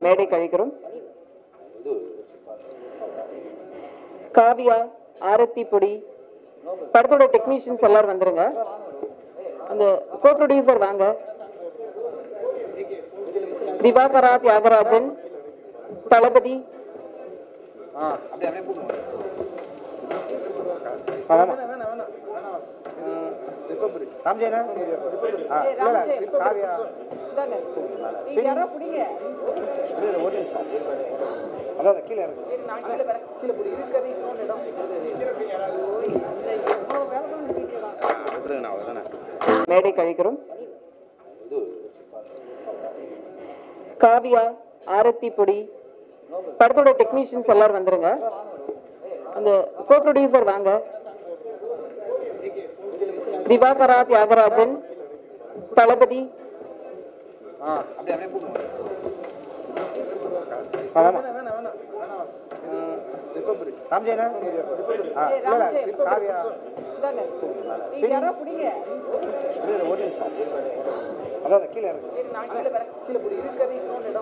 மேடை கழிக்கிறோம் காவியா ஆரத்தி பொடி படத்தோட டெக்னீஷியன்ஸ் எல்லாரும் வந்துருங்க அந்த கோ ப்ரொடியூசர் வாங்க திவாகரா தியாகராஜன் தளபதி ஆ அப்படியே அப்படியே போடுங்க ஆமாம் ராம்ஜெயனா ஆ இல்லை இல்லை காவியா சரி இல்லை, ஒரு நிமிஷம் அதான் கீழே இருக்கு விட்டுருங்கண்ணா அவ்வளோதானே மேடை கழிக்கிறோம் காவியா ஆரத்தி பொடி படத்தோட டெக்னீஷியன்ஸ் எல்லாரும் வந்துருங்க அந்த கோ ப்ரொடியூசர் வாங்க திவாகரா தியாகராஜன் தளபதி ஆ அப்படியே அப்படியே போடுங்க ஆமாம் ராம்ஜெயனா ஆ இல்லை இல்லை காவியா சரி இல்லை, இல்லை, ஒரு நிமிஷம் அதான் கீழே இருக்கு இல்லை